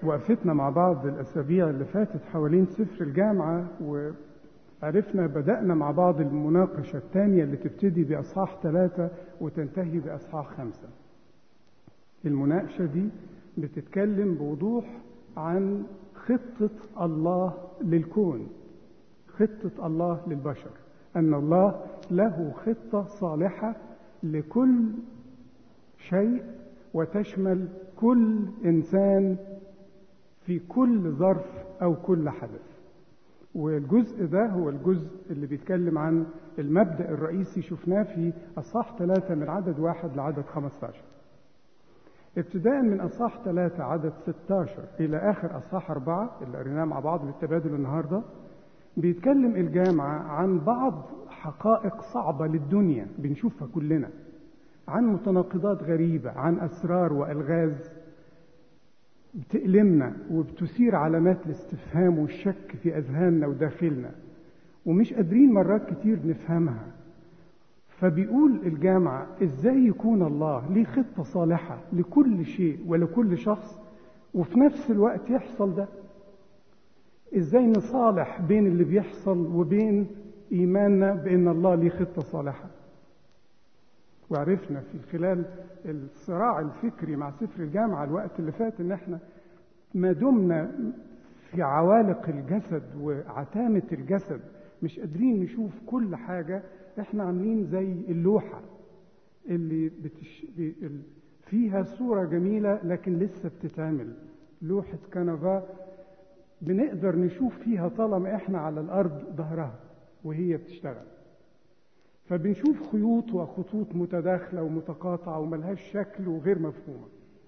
وقفتنا مع بعض الأسابيع اللي فاتت حوالين سفر الجامعة وعرفنا بدأنا مع بعض المناقشة الثانية اللي تبتدي بأصحاح ثلاثة وتنتهي بأصحاح خمسة المناقشة دي بتتكلم بوضوح عن خطة الله للكون خطة الله للبشر أن الله له خطة صالحة لكل شيء وتشمل كل إنسان في كل ظرف أو كل حدث والجزء ده هو الجزء اللي بيتكلم عن المبدأ الرئيسي شفناه في أصحاح ثلاثة من عدد واحد لعدد 15 ابتداء من أصحاح ثلاثة عدد 16 إلى آخر أصحاح أربعة اللي قريناه مع بعض بالتبادل النهاردة بيتكلم الجامعة عن بعض حقائق صعبة للدنيا بنشوفها كلنا عن متناقضات غريبة عن أسرار وألغاز بتألمنا وبتثير علامات الاستفهام والشك في أذهاننا وداخلنا ومش قادرين مرات كتير نفهمها فبيقول الجامعة ازاي يكون الله ليه خطة صالحة لكل شيء ولكل شخص وفي نفس الوقت يحصل ده ازاي نصالح بين اللي بيحصل وبين ايماننا بان الله ليه خطة صالحة وعرفنا في خلال الصراع الفكري مع سفر الجامعة الوقت اللي فات ان احنا ما دمنا في عوالق الجسد وعتامة الجسد مش قادرين نشوف كل حاجة احنا عاملين زي اللوحة اللي بتش... فيها صورة جميلة لكن لسه بتتعمل لوحة كنفا بنقدر نشوف فيها طالما احنا على الارض ظهرها وهي بتشتغل فبنشوف خيوط وخطوط متداخلة ومتقاطعة وملهاش شكل وغير مفهومة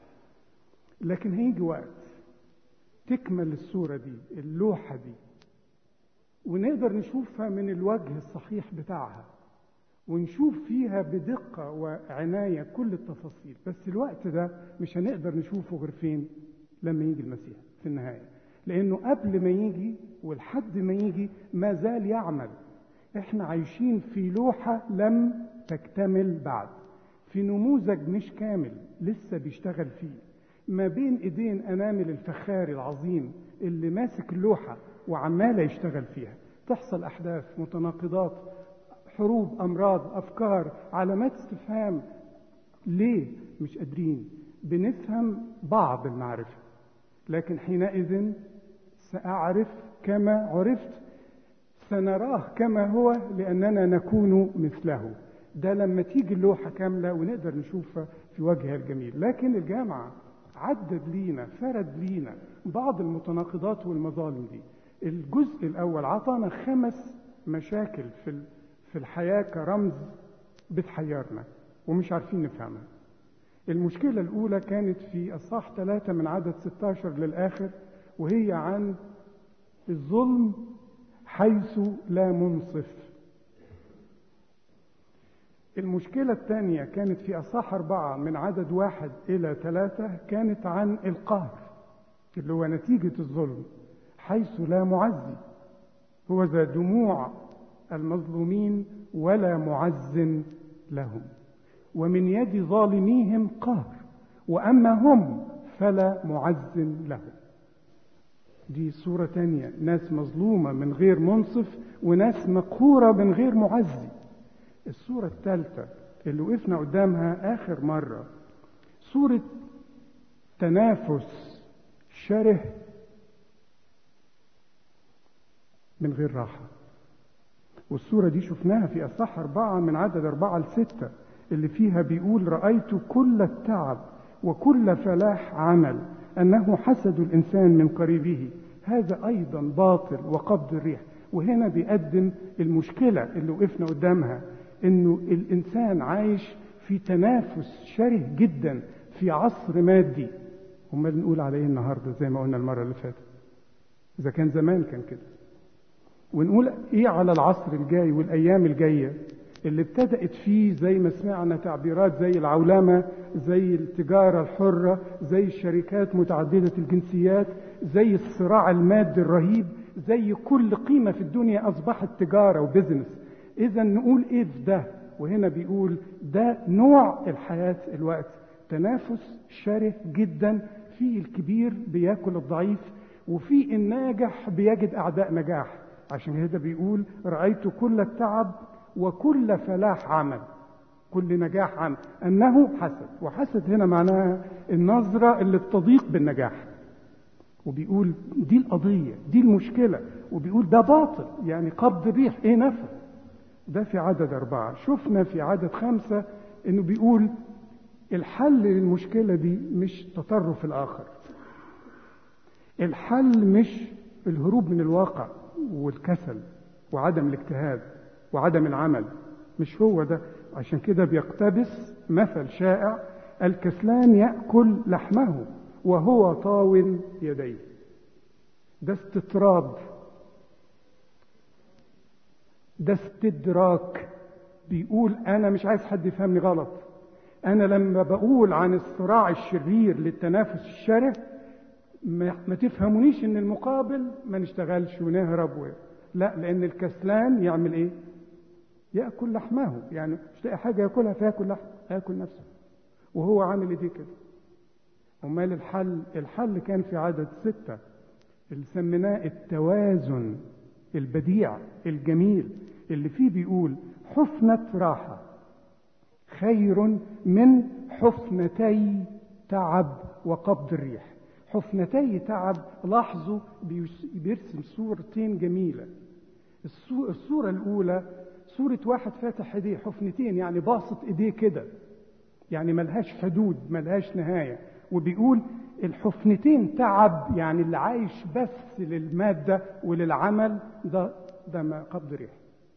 لكن هيجي وقت تكمل الصورة دي اللوحة دي ونقدر نشوفها من الوجه الصحيح بتاعها ونشوف فيها بدقة وعناية كل التفاصيل بس الوقت ده مش هنقدر نشوفه غير فين لما يجي المسيح في النهاية لأنه قبل ما يجي ولحد ما يجي ما زال يعمل احنا عايشين في لوحة لم تكتمل بعد في نموذج مش كامل لسه بيشتغل فيه ما بين ايدين انامل الفخار العظيم اللي ماسك اللوحة وعمال يشتغل فيها تحصل احداث متناقضات حروب امراض افكار علامات استفهام ليه مش قادرين بنفهم بعض المعرفة لكن حينئذ سأعرف كما عرفت سنراه كما هو لأننا نكون مثله ده لما تيجي اللوحة كاملة ونقدر نشوفها في وجهها الجميل لكن الجامعة عدد لينا فرد لينا بعض المتناقضات والمظالم دي الجزء الأول عطانا خمس مشاكل في في الحياة كرمز بتحيرنا ومش عارفين نفهمها المشكلة الأولى كانت في الصح ثلاثة من عدد 16 للآخر وهي عن الظلم حيث لا منصف المشكلة الثانية كانت في أصح أربعة من عدد واحد إلى ثلاثة كانت عن القهر اللي هو نتيجة الظلم حيث لا معزي هو ذا دموع المظلومين ولا معز لهم ومن يد ظالميهم قهر وأما هم فلا معز لهم دي صورة تانية ناس مظلومة من غير منصف وناس مقهورة من غير معزي الصورة الثالثة اللي وقفنا قدامها آخر مرة صورة تنافس شره من غير راحة والصورة دي شفناها في أصح أربعة من عدد أربعة لستة اللي فيها بيقول رأيت كل التعب وكل فلاح عمل أنه حسد الإنسان من قريبه هذا أيضا باطل وقبض الريح وهنا بيقدم المشكلة اللي وقفنا قدامها إنه الإنسان عايش في تنافس شره جدا في عصر مادي امال نقول على ايه النهارده زي ما قلنا المره اللي فاتت اذا كان زمان كان كده ونقول ايه على العصر الجاي والايام الجايه اللي ابتدأت فيه زي ما سمعنا تعبيرات زي العولمة زي التجارة الحرة زي الشركات متعددة الجنسيات زي الصراع المادي الرهيب زي كل قيمة في الدنيا أصبحت تجارة وبزنس إذا نقول إيه في ده وهنا بيقول ده نوع الحياة الوقت تنافس شره جدا في الكبير بياكل الضعيف وفي الناجح بيجد أعداء نجاح عشان كده بيقول رأيت كل التعب وكل فلاح عمل كل نجاح عمل أنه حسد وحسد هنا معناها النظرة اللي بتضيق بالنجاح وبيقول دي القضية دي المشكلة وبيقول ده باطل يعني قبض الريح ايه نفع ده في عدد أربعة شفنا في عدد خمسة انه بيقول الحل للمشكلة دي مش تطرف الآخر الحل مش الهروب من الواقع والكسل وعدم الاجتهاد وعدم العمل مش هو ده عشان كده بيقتبس مثل شائع الكسلان يأكل لحمه وهو طاو يديه ده استطراد ده استدراك بيقول انا مش عايز حد يفهمني غلط انا لما بقول عن الصراع الشرير للتنافس الشره ما, ما تفهمونيش ان المقابل ما نشتغلش ونهرب و... لا لان الكسلان يعمل ايه ياكل لحمه يعني مش لاقي حاجه ياكلها فياكل لحم ياكل نفسه وهو عامل ايديه كده امال الحل الحل كان في عدد ستة اللي سميناه التوازن البديع الجميل اللي فيه بيقول حفنة راحة خير من حفنتي تعب وقبض الريح حفنتي تعب لاحظوا بيرسم صورتين جميلة الصورة الأولى صورة واحد فاتح ايديه حفنتين يعني باسط ايديه كده يعني ملهاش حدود ملهاش نهاية وبيقول الحفنتين تعب يعني اللي عايش بس للمادة وللعمل ده ده ما قبض ريح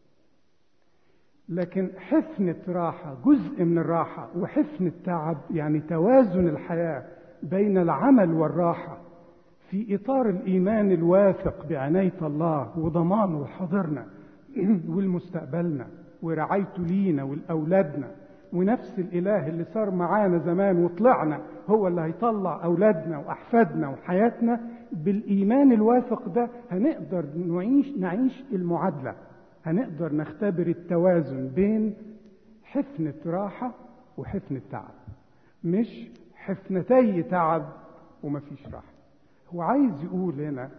لكن حفنة راحة جزء من الراحة وحفنة تعب يعني توازن الحياة بين العمل والراحة في إطار الإيمان الواثق بعناية الله وضمانه حاضرنا والمستقبلنا ورعايته لينا ولأولادنا ونفس الإله اللي صار معانا زمان وطلعنا هو اللي هيطلع أولادنا وأحفادنا وحياتنا بالإيمان الواثق ده هنقدر نعيش نعيش المعادلة هنقدر نختبر التوازن بين حفنة راحة وحفنة تعب مش حفنتي تعب ومفيش راحة هو عايز يقول هنا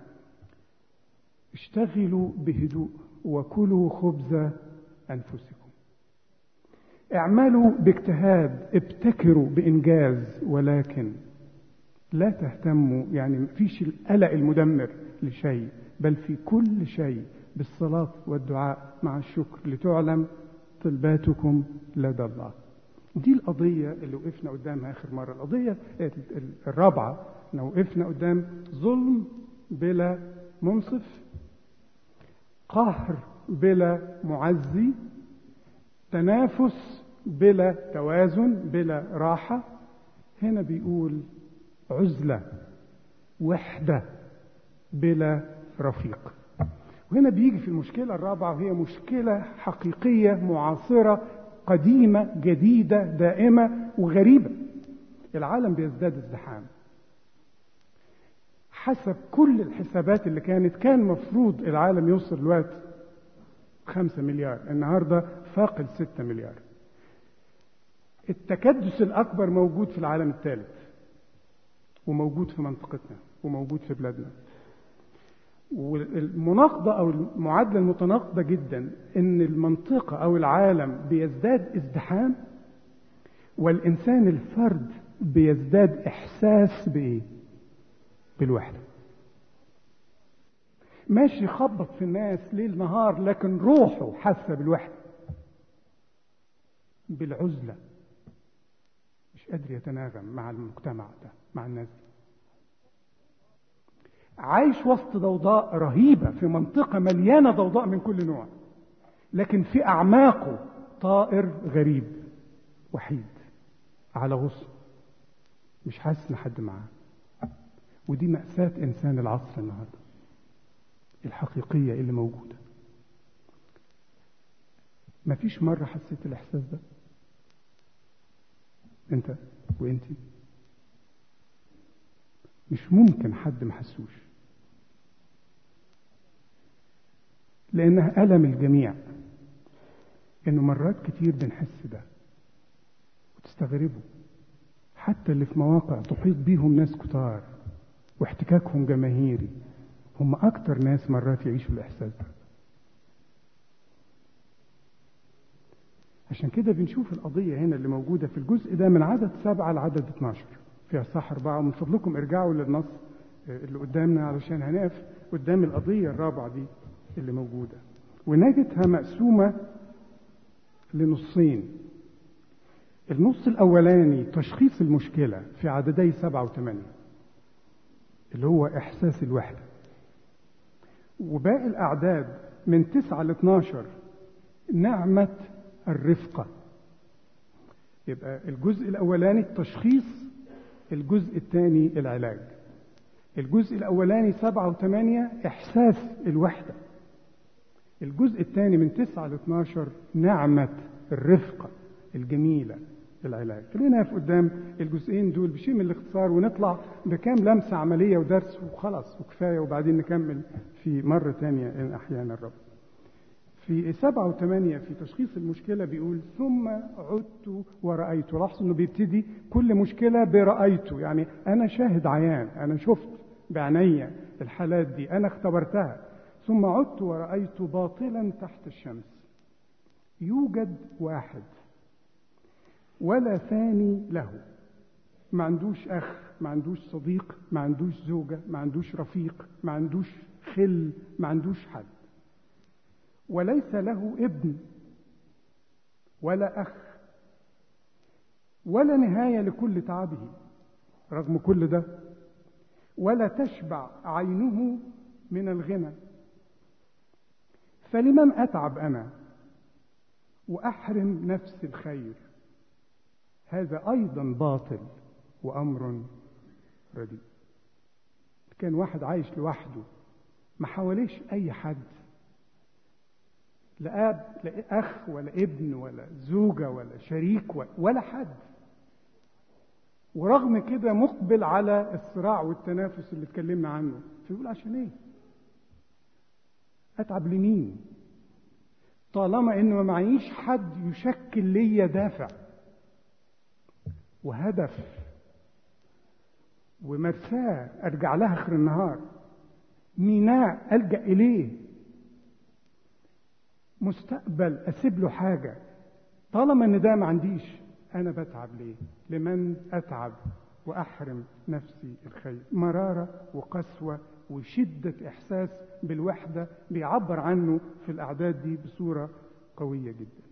اشتغلوا بهدوء وكلوا خبز أنفسكم اعملوا باجتهاد ابتكروا بإنجاز ولكن لا تهتموا يعني مفيش القلق المدمر لشيء بل في كل شيء بالصلاة والدعاء مع الشكر لتعلم طلباتكم لدى الله دي القضية اللي وقفنا قدامها آخر مرة القضية الرابعة احنا وقفنا قدام ظلم بلا منصف قهر بلا معزي تنافس بلا توازن بلا راحة هنا بيقول عزلة وحدة بلا رفيق وهنا بيجي في المشكلة الرابعة وهي مشكلة حقيقية معاصرة قديمة جديدة دائمة وغريبة العالم بيزداد ازدحام حسب كل الحسابات اللي كانت كان مفروض العالم يوصل الوقت خمسة مليار النهاردة فاقد ستة مليار التكدس الأكبر موجود في العالم الثالث وموجود في منطقتنا وموجود في بلادنا والمناقضة أو المعادلة المتناقضة جدا إن المنطقة أو العالم بيزداد ازدحام والإنسان الفرد بيزداد إحساس بإيه؟ بالوحدة ماشي يخبط في الناس ليل نهار لكن روحه حاسة بالوحدة بالعزلة مش قادر يتناغم مع المجتمع ده مع الناس دي عايش وسط ضوضاء رهيبة في منطقة مليانة ضوضاء من كل نوع لكن في أعماقه طائر غريب وحيد على غصن مش حاسس ان حد معاه ودي مأساة إنسان العصر النهارده الحقيقية اللي موجودة مفيش مرة حسيت الإحساس ده أنت وأنت مش ممكن حد ما حسوش لأنها ألم الجميع إنه مرات كتير بنحس ده وتستغربوا حتى اللي في مواقع تحيط بيهم ناس كتار واحتكاكهم جماهيري هم أكتر ناس مرات يعيشوا الإحساس ده عشان كده بنشوف القضية هنا اللي موجودة في الجزء ده من عدد سبعة لعدد 12 في أصحاح أربعة ومن فضلكم ارجعوا للنص اللي قدامنا علشان هنقف قدام القضية الرابعة دي اللي موجودة ونجدها مقسومة لنصين النص الأولاني تشخيص المشكلة في عددي سبعة وثمانية اللي هو إحساس الوحدة وباقي الأعداد من تسعة ل 12 نعمة الرفقة يبقى الجزء الأولاني التشخيص الجزء الثاني العلاج الجزء الأولاني سبعة وثمانية إحساس الوحدة الجزء الثاني من تسعة ل 12 نعمة الرفقة الجميلة العلاج خلينا نقف قدام الجزئين دول بشيء من الاختصار ونطلع بكام لمسة عملية ودرس وخلاص وكفاية وبعدين نكمل في مرة تانية إن أحيانا الرب في سبعة وثمانية في تشخيص المشكلة بيقول ثم عدت ورأيت لاحظوا انه بيبتدي كل مشكلة برأيته يعني أنا شاهد عيان أنا شفت بعينيا الحالات دي أنا اختبرتها ثم عدت ورأيت باطلا تحت الشمس يوجد واحد ولا ثاني له ما عندوش أخ ما عندوش صديق ما عندوش زوجة ما عندوش رفيق ما عندوش خل ما عندوش حد وليس له ابن ولا أخ ولا نهاية لكل تعبه رغم كل ده ولا تشبع عينه من الغنى فلمن أتعب أنا وأحرم نفسي الخير هذا أيضا باطل وأمر رديء كان واحد عايش لوحده ما حواليش أي حد لا أب لا أخ ولا ابن ولا زوجة ولا شريك ولا حد ورغم كده مقبل على الصراع والتنافس اللي اتكلمنا عنه فيقول عشان ايه اتعب لمين طالما انه ما معيش حد يشكل ليا دافع وهدف ومرساه ارجع لها اخر النهار ميناء الجا اليه مستقبل اسيب له حاجه طالما ان ده ما عنديش انا بتعب ليه لمن اتعب واحرم نفسي الخير مراره وقسوه وشده احساس بالوحده بيعبر عنه في الاعداد دي بصوره قويه جدا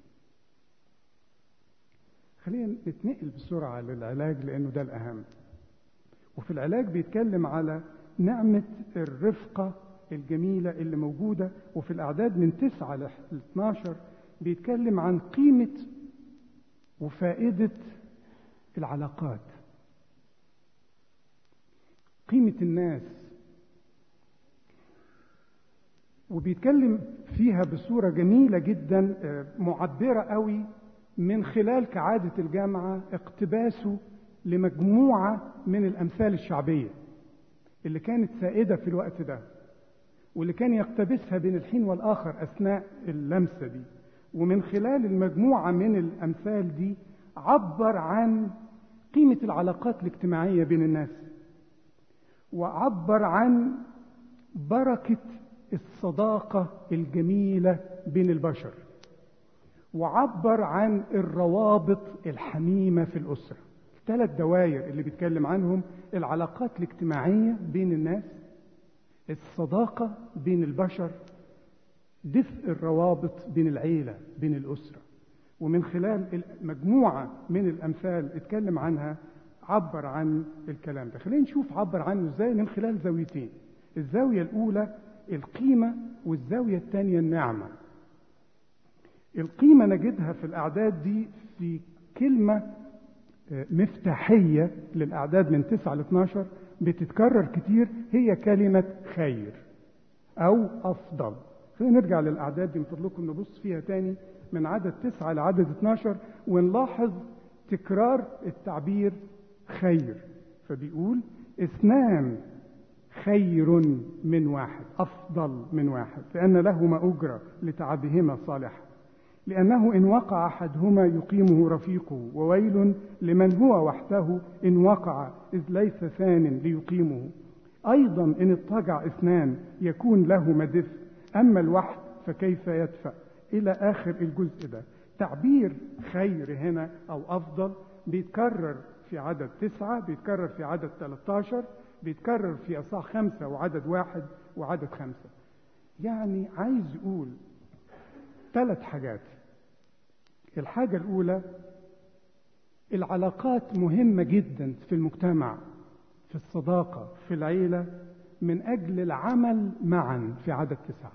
خلينا نتنقل بسرعه للعلاج لانه ده الاهم وفي العلاج بيتكلم على نعمه الرفقه الجميلة اللي موجودة وفي الأعداد من تسعة ل 12 بيتكلم عن قيمة وفائدة العلاقات قيمة الناس وبيتكلم فيها بصورة جميلة جدا معبرة قوي من خلال كعادة الجامعة اقتباسه لمجموعة من الأمثال الشعبية اللي كانت سائدة في الوقت ده واللي كان يقتبسها بين الحين والآخر أثناء اللمسة دي ومن خلال المجموعة من الأمثال دي عبر عن قيمة العلاقات الاجتماعية بين الناس وعبر عن بركة الصداقة الجميلة بين البشر وعبر عن الروابط الحميمة في الأسرة الثلاث دوائر اللي بيتكلم عنهم العلاقات الاجتماعية بين الناس الصداقة بين البشر دفء الروابط بين العيلة بين الأسرة ومن خلال مجموعة من الأمثال اتكلم عنها عبر عن الكلام ده خلينا نشوف عبر عنه ازاي من خلال زاويتين الزاوية الأولى القيمة والزاوية الثانية النعمة القيمة نجدها في الأعداد دي في كلمة مفتاحية للأعداد من 9 ل 12 بتتكرر كتير هي كلمة خير أو أفضل خلينا نرجع للأعداد دي من فضلكم نبص فيها تاني من عدد 9 لعدد 12 ونلاحظ تكرار التعبير خير فبيقول اثنان خير من واحد أفضل من واحد لأن لهما أجرة لتعبهما صالحة لأنه إن وقع أحدهما يقيمه رفيقه وويل لمن هو وحده إن وقع إذ ليس ثان ليقيمه أيضا إن اضطجع اثنان يكون لهما دفء أما الوحد فكيف يدفع إلى آخر الجزء ده تعبير خير هنا أو أفضل بيتكرر في عدد تسعة بيتكرر في عدد 13 بيتكرر في أصح خمسة وعدد واحد وعدد خمسة يعني عايز يقول ثلاث حاجات الحاجة الأولى العلاقات مهمة جدا في المجتمع في الصداقة في العيلة من أجل العمل معا في عدد تسعة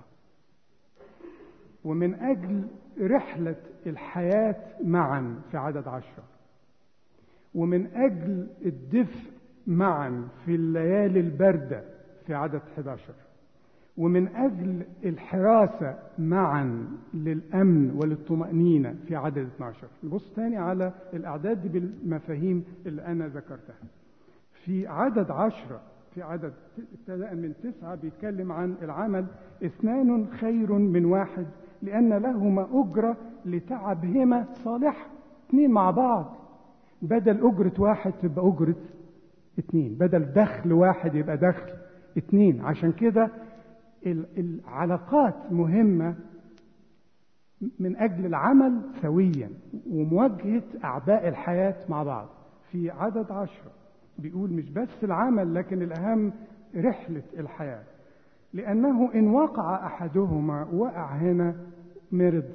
ومن أجل رحلة الحياة معا في عدد عشرة ومن أجل الدفء معا في الليالي الباردة في عدد 11 ومن أجل الحراسة معا للأمن وللطمأنينة في عدد 12 نبص تاني على الأعداد دي بالمفاهيم اللي أنا ذكرتها في عدد عشرة في عدد ابتداء من تسعة بيتكلم عن العمل اثنان خير من واحد لأن لهما أجرة لتعبهما صالحة اثنين مع بعض بدل أجرة واحد تبقى أجرة اتنين بدل دخل واحد يبقى دخل اتنين عشان كده العلاقات مهمة من أجل العمل سويا ومواجهة أعباء الحياة مع بعض في عدد عشرة بيقول مش بس العمل لكن الأهم رحلة الحياة لأنه إن وقع أحدهما وقع هنا مرض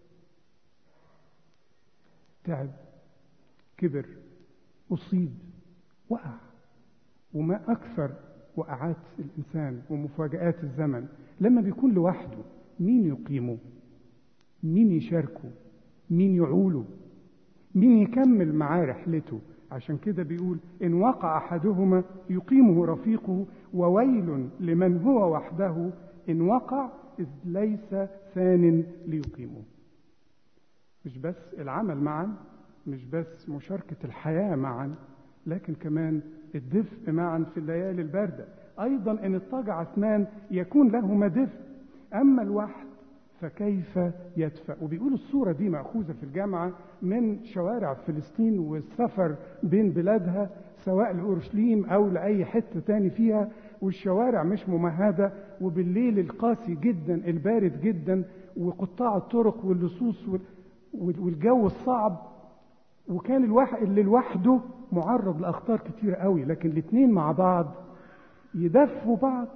تعب كبر أصيب وقع وما أكثر وقعات الإنسان ومفاجآت الزمن لما بيكون لوحده مين يقيمه مين يشاركه مين يعوله مين يكمل معاه رحلته عشان كده بيقول إن وقع أحدهما يقيمه رفيقه وويل لمن هو وحده إن وقع إذ ليس ثان ليقيمه مش بس العمل معا مش بس مشاركة الحياة معا لكن كمان الدفء معا في الليالي الباردة أيضا إن اضطجع اثنان يكون لهما دفء أما الوحد فكيف يدفع وبيقول الصورة دي مأخوذة في الجامعة من شوارع فلسطين والسفر بين بلادها سواء لأورشليم أو لأي حتة تاني فيها والشوارع مش ممهدة وبالليل القاسي جدا البارد جدا وقطاع الطرق واللصوص والجو الصعب وكان الواحد اللي لوحده معرض لأخطار كتير قوي لكن الاثنين مع بعض يدفوا بعض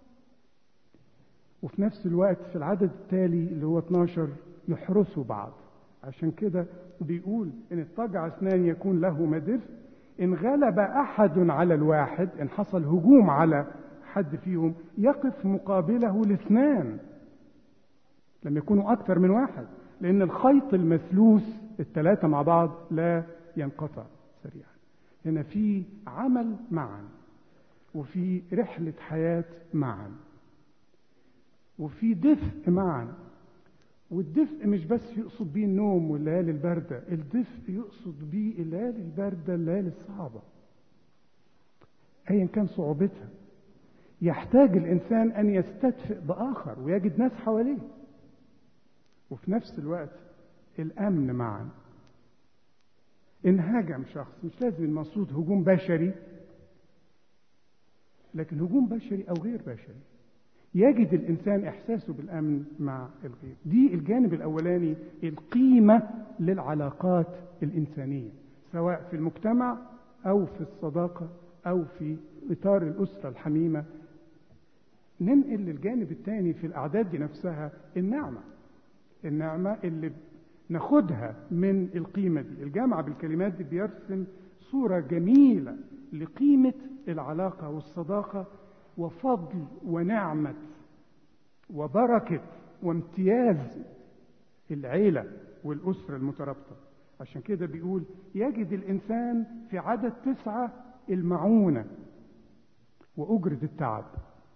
وفي نفس الوقت في العدد التالي اللي هو 12 يحرسوا بعض عشان كده بيقول إن اضطجع اثنان يكون له مدف إن غلب أحد على الواحد إن حصل هجوم على حد فيهم يقف مقابله الاثنان لما يكونوا أكثر من واحد لأن الخيط المثلوث الثلاثة مع بعض لا ينقطع سريعا هنا في عمل معا وفي رحلة حياة معا وفي دفء معا والدفء مش بس يقصد بيه النوم والليالي الباردة الدفء يقصد بيه الليالي الباردة الليالي الصعبة أيا كان صعوبتها يحتاج الإنسان أن يستدفئ بآخر ويجد ناس حواليه وفي نفس الوقت الأمن معا إن هاجم شخص مش لازم المقصود هجوم بشري لكن هجوم بشري أو غير بشري يجد الإنسان إحساسه بالأمن مع الغير دي الجانب الأولاني القيمة للعلاقات الإنسانية سواء في المجتمع أو في الصداقة أو في إطار الأسرة الحميمة ننقل للجانب الثاني في الأعداد دي نفسها النعمة النعمة اللي ناخدها من القيمة دي الجامعة بالكلمات دي بيرسم صورة جميلة لقيمة العلاقة والصداقة وفضل ونعمة وبركة وامتياز العيلة والأسرة المترابطة عشان كده بيقول يجد الإنسان في عدد تسعة المعونة وأجرة التعب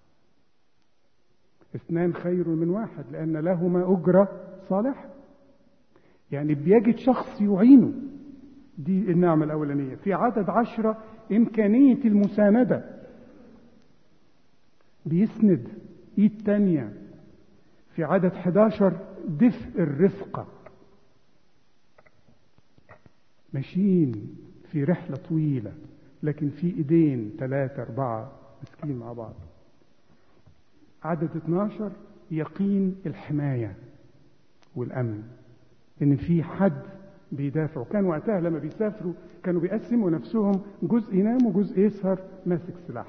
اثنان خير من واحد لأن لهما أجرة صالحة يعني بيجد شخص يعينه دي النعمة الأولانية في عدد عشرة إمكانية المساندة بيسند إيد تانية في عدد 11 دفء الرفقة ماشيين في رحلة طويلة لكن في ايدين ثلاثة أربعة مسكين مع بعض عدد 12 يقين الحماية والأمن إن في حد بيدافعوا كان وقتها لما بيسافروا كانوا بيقسموا نفسهم جزء ينام وجزء يسهر ماسك سلاح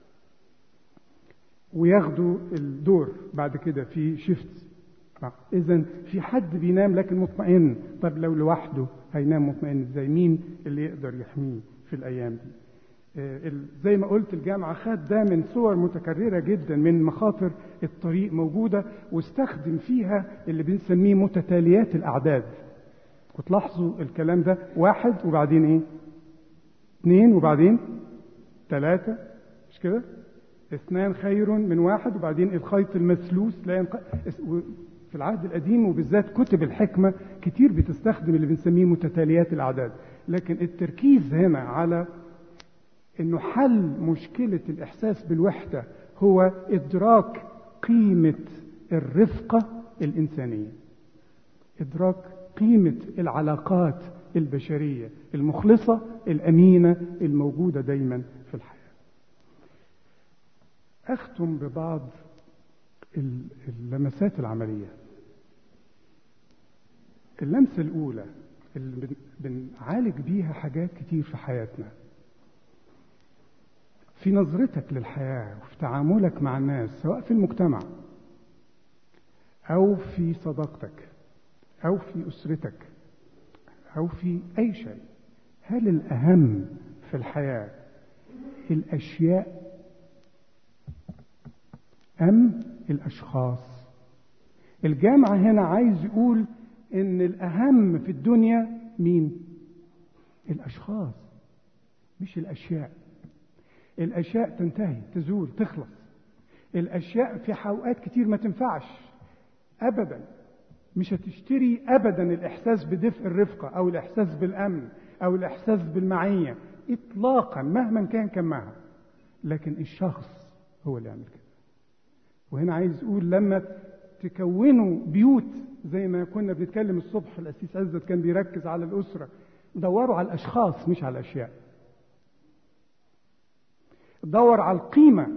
وياخدوا الدور بعد كده في شيفت اذا في حد بينام لكن مطمئن طب لو لوحده هينام مطمئن ازاي مين اللي يقدر يحميه في الايام دي آه، ال- زي ما قلت الجامعة خد ده من صور متكررة جدا من مخاطر الطريق موجودة واستخدم فيها اللي بنسميه متتاليات الأعداد وتلاحظوا الكلام ده واحد وبعدين ايه اثنين وبعدين ثلاثة مش كده اثنان خير من واحد وبعدين الخيط المسلوس لا ينق... و- في العهد القديم وبالذات كتب الحكمة كتير بتستخدم اللي بنسميه متتاليات الأعداد لكن التركيز هنا على انه حل مشكلة الإحساس بالوحدة هو إدراك قيمة الرفقة الإنسانية إدراك قيمة العلاقات البشرية المخلصة الأمينة الموجودة دايما في الحياة أختم ببعض ال- اللمسات العملية اللمسة الأولى اللي بن- بنعالج بيها حاجات كتير في حياتنا في نظرتك للحياة وفي تعاملك مع الناس سواء في المجتمع أو في صداقتك أو في أسرتك أو في أي شيء هل الأهم في الحياة الأشياء أم الأشخاص الجامعة هنا عايز يقول إن الأهم في الدنيا مين الأشخاص مش الأشياء الأشياء تنتهي تزول تخلص الأشياء في أوقات كتير ما تنفعش أبدا مش هتشتري أبدا الإحساس بدفء الرفقة أو الإحساس بالأمن أو الإحساس بالمعية إطلاقا مهما كان كمها لكن الشخص هو اللي يعمل كده وهنا عايز أقول لما تكونوا بيوت زي ما كنا بنتكلم الصبح الأسيس عزت كان بيركز على الأسرة دوروا على الأشخاص مش على الأشياء دور على القيمة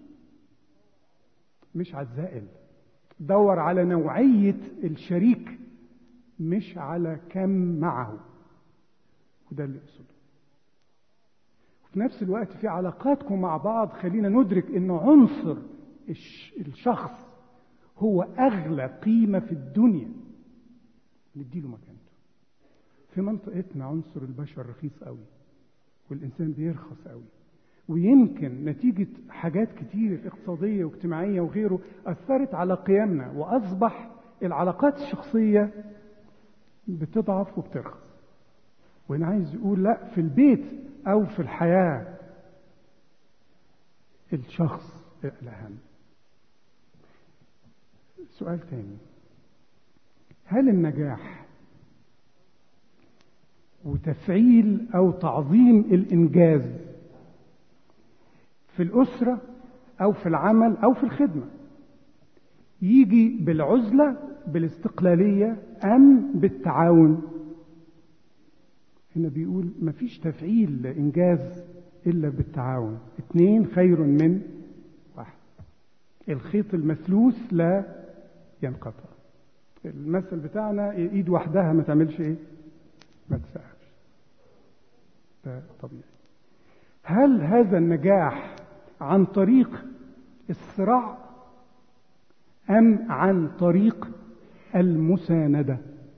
مش على الزائل دور على نوعية الشريك مش على كم معه وده اللي اقصده وفي نفس الوقت في علاقاتكم مع بعض خلينا ندرك ان عنصر الش- الشخص هو اغلى قيمة في الدنيا نديله مكانته في منطقتنا عنصر البشر رخيص قوي والانسان بيرخص قوي ويمكن نتيجة حاجات كتير اقتصادية واجتماعية وغيره أثرت على قيمنا وأصبح العلاقات الشخصية بتضعف وبترخص وأنا عايز يقول لا في البيت أو في الحياة الشخص الأهم سؤال تاني هل النجاح وتفعيل أو تعظيم الإنجاز في الأسرة أو في العمل أو في الخدمة يجي بالعزلة بالاستقلالية أم بالتعاون هنا بيقول مفيش تفعيل لإنجاز إلا بالتعاون اتنين خير من واحد الخيط المثلوث لا ينقطع المثل بتاعنا ايد وحدها ما تعملش ايه ما تسقفش ده طبيعي هل هذا النجاح عن طريق الصراع ام عن طريق المسانده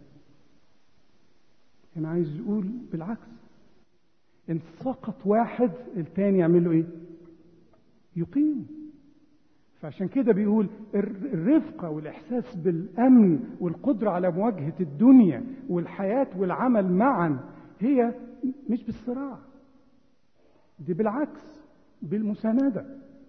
انا عايز اقول بالعكس ان سقط واحد التاني يعمل له ايه يقيم فعشان كده بيقول الر- الرفقة والإحساس بالأمن والقدرة على مواجهة الدنيا والحياة والعمل معا هي مش بالصراع دي بالعكس بالمساندة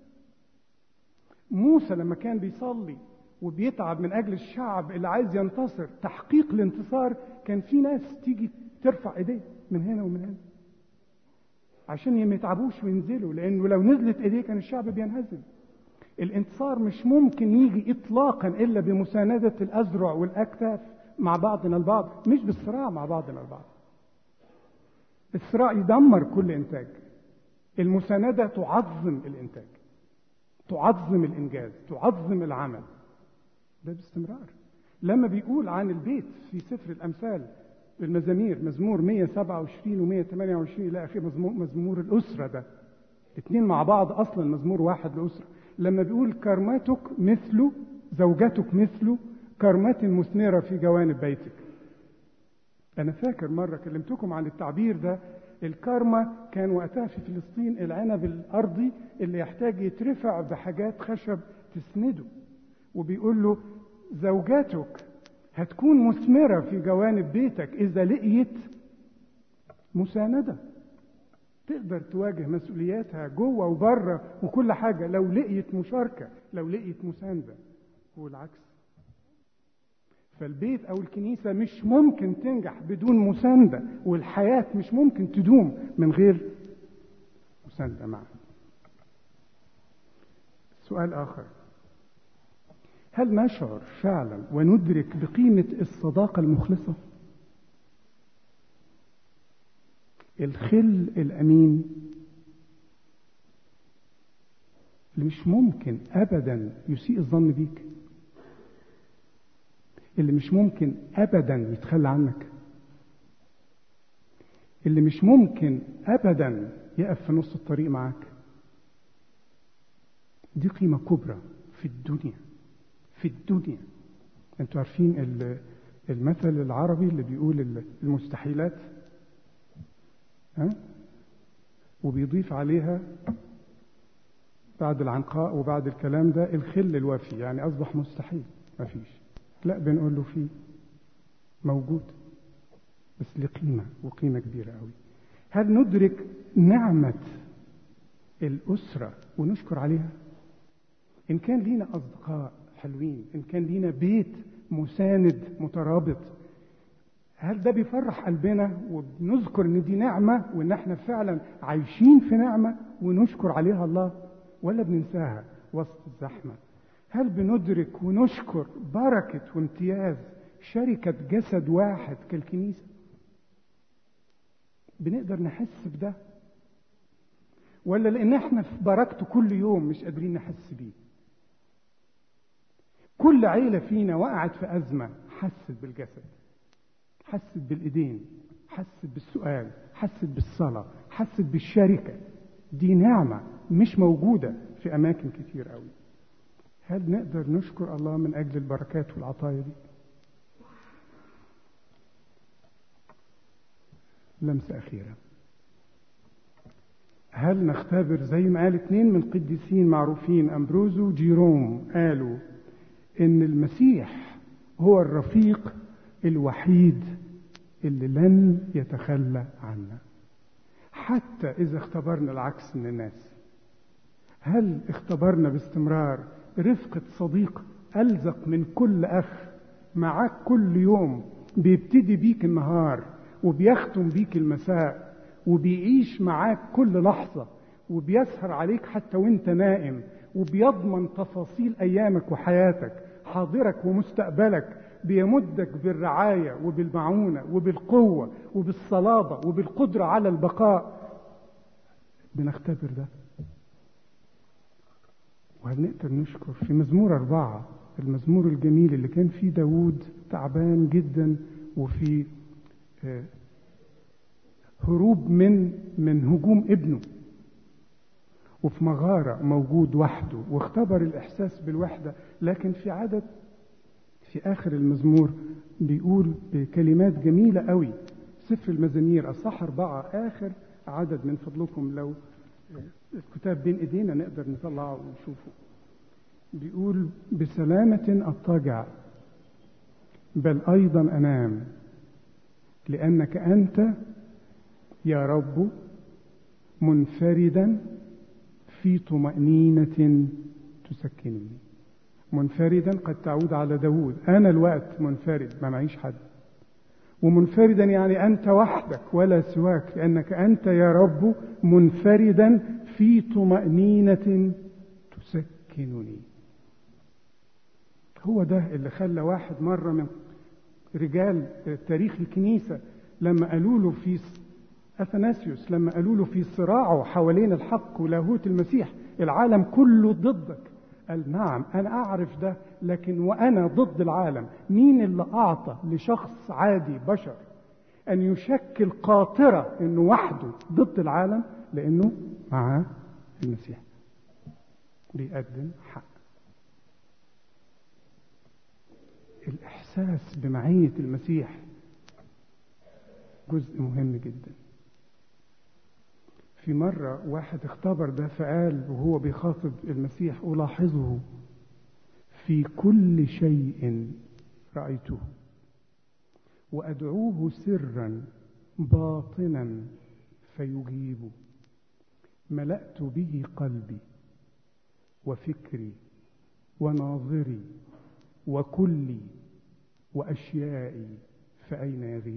موسى لما كان بيصلي وبيتعب من أجل الشعب اللي عايز ينتصر تحقيق الانتصار كان في ناس تيجي ترفع ايديه من هنا ومن هنا عشان ما يتعبوش وينزلوا لانه لو نزلت ايديه كان الشعب بينهزم الانتصار مش ممكن يجي اطلاقا الا بمساندة الاذرع والاكتاف مع بعضنا البعض مش بالصراع مع بعضنا البعض الصراع يدمر كل إنتاج المساندة تعظم الإنتاج تعظم الإنجاز تعظم العمل ده باستمرار لما بيقول عن البيت في سفر الأمثال المزامير مزمور 127 و 128 إلى آخره مزمور, مزمور الأسرة ده الاثنين مع بعض أصلا مزمور واحد لأسرة لما بيقول كرمتك مثله زوجتك مثله كرمة مثمرة في جوانب بيتك أنا فاكر مرة كلمتكم عن التعبير ده الكرمة كان وقتها في فلسطين العنب الأرضي اللي يحتاج يترفع بحاجات خشب تسنده وبيقول له زوجاتك هتكون مثمرة في جوانب بيتك إذا لقيت مساندة تقدر تواجه مسؤولياتها جوه وبره وكل حاجة لو لقيت مشاركة لو لقيت مساندة والعكس فالبيت أو الكنيسة مش ممكن تنجح بدون مساندة والحياة مش ممكن تدوم من غير مساندة معا سؤال آخر هل نشعر فعلا وندرك بقيمة الصداقة المخلصة؟ الخل الأمين اللي مش ممكن أبدا يسيء الظن بيك اللي مش ممكن أبدا يتخلى عنك اللي مش ممكن أبدا يقف في نص الطريق معاك دي قيمة كبرى في الدنيا في الدنيا انتوا عارفين المثل العربي اللي بيقول المستحيلات ها وبيضيف عليها بعد العنقاء وبعد الكلام ده الخل الوفي يعني اصبح مستحيل ما فيش لا بنقول له فيه موجود بس له قيمة وقيمة كبيرة قوي هل ندرك نعمة الأسرة ونشكر عليها إن كان لينا أصدقاء حلوين إن كان لينا بيت مساند مترابط هل ده بيفرح قلبنا وبنذكر ان دي نعمة وان احنا فعلا عايشين في نعمة ونشكر عليها الله ولا بننساها وسط الزحمة هل بندرك ونشكر بركة وامتياز شركة جسد واحد كالكنيسة بنقدر نحس بده ولا لان احنا في بركته كل يوم مش قادرين نحس بيه كل عيلة فينا وقعت في أزمة حست بالجسد حست بالإيدين حست بالسؤال حست بالصلاة حست بالشركة دي نعمة مش موجودة في أماكن كتير قوي هل نقدر نشكر الله من أجل البركات والعطايا دي لمسة أخيرة هل نختبر زي ما قال اتنين من قديسين معروفين أمبروزو جيروم قالوا إن المسيح هو الرفيق الوحيد اللي لن يتخلى عنا حتى إذا اختبرنا العكس من الناس هل اختبرنا باستمرار رفقة صديق ألزق من كل أخ معاك كل يوم بيبتدي بيك النهار وبيختم بيك المساء وبيعيش معاك كل لحظة وبيسهر عليك حتى وانت نائم وبيضمن تفاصيل أيامك وحياتك حاضرك ومستقبلك بيمدك بالرعاية وبالمعونة وبالقوة وبالصلابة وبالقدرة على البقاء بنختبر ده وهنقدر نشكر في مزمور أربعة المزمور الجميل اللي كان فيه داوود تعبان جدا وفي هروب من من هجوم ابنه وفي مغارة موجود وحده واختبر الإحساس بالوحدة لكن في عدد في آخر المزمور بيقول بكلمات جميلة قوي سفر المزامير أصح أربعة آخر عدد من فضلكم لو الكتاب بين إيدينا نقدر نطلعه ونشوفه بيقول بسلامة أضطجع بل أيضا أنام لأنك أنت يا رب منفردا في طمأنينة تسكنني منفردا قد تعود على داود أنا الوقت منفرد ما معيش حد ومنفردا يعني أنت وحدك ولا سواك لأنك أنت يا رب منفردا في طمأنينة تسكنني هو ده اللي خلى واحد مرة من رجال تاريخ الكنيسة لما قالوا له في أثناسيوس لما قالوا له في صراعه حوالين الحق ولاهوت المسيح العالم كله ضدك قال نعم أنا أعرف ده لكن وأنا ضد العالم مين اللي أعطى لشخص عادي بشر أن يشكل قاطرة إنه وحده ضد العالم لأنه معاه المسيح بيقدم حق الإحساس بمعية المسيح جزء مهم جدا في مرة واحد اختبر ده فقال وهو بيخاطب المسيح ألاحظه في كل شيء رأيته وأدعوه سرا باطنا فيجيب ملأت به قلبي وفكري وناظري وكلي وأشيائي فأين يغيب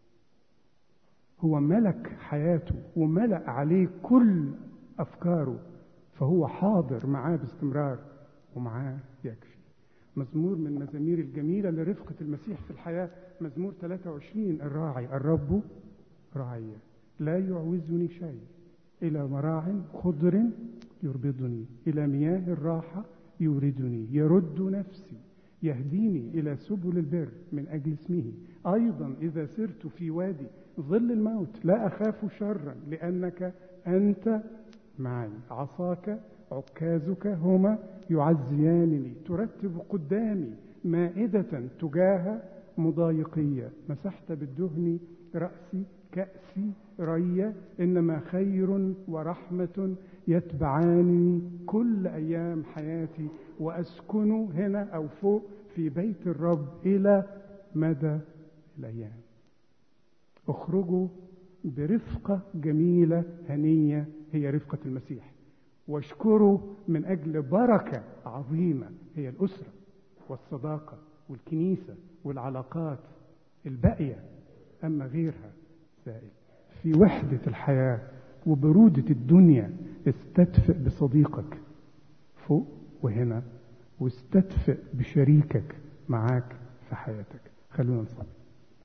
هو ملك حياته وملأ عليه كل أفكاره فهو حاضر معاه باستمرار ومعاه يكفي مزمور من المزامير الجميلة لرفقة المسيح في الحياة مزمور 23 الراعي الرب راعي لا يعوزني شيء إلى مراع خضر يربضني إلى مياه الراحة يوردني يرد نفسي يهديني إلى سبل البر من أجل اسمه أيضا إذا سرت في وادي ظل الموت لا أخاف شرا لأنك أنت معي عصاك عكازك هما يعزيانني ترتب قدامي مائدة تجاه مضايقية مسحت بالدهن رأسي كأسي ريا إنما خير ورحمة يتبعانني كل أيام حياتي وأسكن هنا أو فوق في بيت الرب إلى مدى الأيام اخرجوا برفقة جميلة هنية هي رفقة المسيح واشكروا من أجل بركة عظيمة هي الأسرة والصداقة والكنيسة والعلاقات الباقية أما غيرها سائل في وحدة الحياة وبرودة الدنيا استدفئ بصديقك فوق وهنا واستدفئ بشريكك معاك في حياتك خلونا نصلي